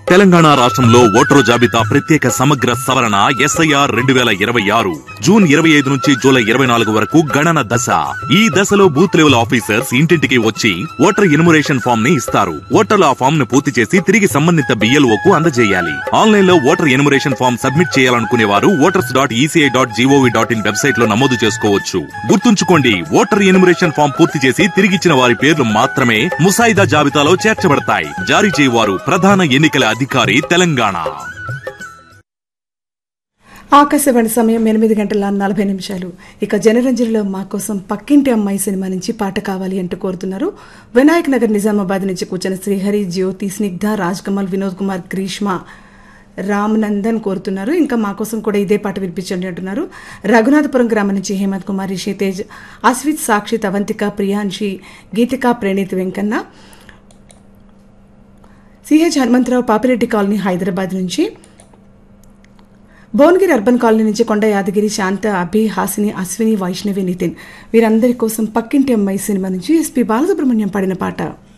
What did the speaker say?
తెలంగాణ రాష్ట్రంలో ఓటరు జాబితా ప్రత్యేక సమగ్ర సవరణ ఎస్ఐఆర్ రెండు వేల ఇరవై ఆరు జూన్ ఇరవై ఐదు నుంచి జూలై ఇరవై నాలుగు వరకు గణన దశ ఈ దశలో బూత్ లెవెల్ ఆఫీసర్స్ ఇంటింటికి వచ్చి ఓటర్ ఇన్మురేషన్ ఫామ్ ని ఇస్తారు ఓటర్లు ఆ ఫామ్ ను పూర్తి చేసి తిరిగి సంబంధిత బిఎల్ఓ కు అందజేయాలి ఆన్లైన్ లో ఓటర్ ఇన్మురేషన్ ఫామ్ సబ్మిట్ చేయాలనుకునే వారు voters dot ECI dot GOV dot in website లో నమోదు చేసుకోవచ్చు గుర్తుంచుకోండి ఓటర్ ఇన్మురేషన్ ఫామ్ పూర్తి చేసి తిరిగిచ్చిన వారి పేర్లు మాత్రమే ముసాయిదా జాబితాలో చేర్చబడతాయి జారీ చేయవారు ప్రధాన ఎన్నికల అధికారి తెలంగాణ ఆకాశవాణి సమయం ఎనిమిది గంటల నలభై నిమిషాలు ఇక జనరంజనిలో మా కోసం పక్కింటి అమ్మాయి సినిమా నుంచి పాట కావాలి అంటూ కోరుతున్నారు వినాయక్ నగర్ నిజామాబాద్ నుంచి కూర్చున్న శ్రీహరి జ్యోతి స్నిగ్ధ రాజ్ కమల్ వినోద్ కుమార్ గ్రీష్మ రామనందన్ కోరుతున్నారు ఇంకా మా కోసం కూడా ఇదే పాట వినిపించండి అంటున్నారు రఘునాథపురం గ్రామం నుంచి హేమంత్ కుమార్ రిషితేజ్ అస్విత్ సాక్షి అవంతిక ప్రియాంశి గీతిక ప్రణీత్ వెంకన్న సిహెచ్ హనుమంతరావు పాపిరెడ్డి కాలనీ హైదరాబాద్ నుంచి భువనగిరి అర్బన్ కాలనీ నుంచి కొండ యాదగిరి శాంత అభి హాసిని అశ్విని వైష్ణవి నితిన్ వీరందరి కోసం పక్కింటి అమ్మాయి సినిమా నుంచి ఎస్పి బాలసుబ్రహ్మణ్యం పాడిన పాట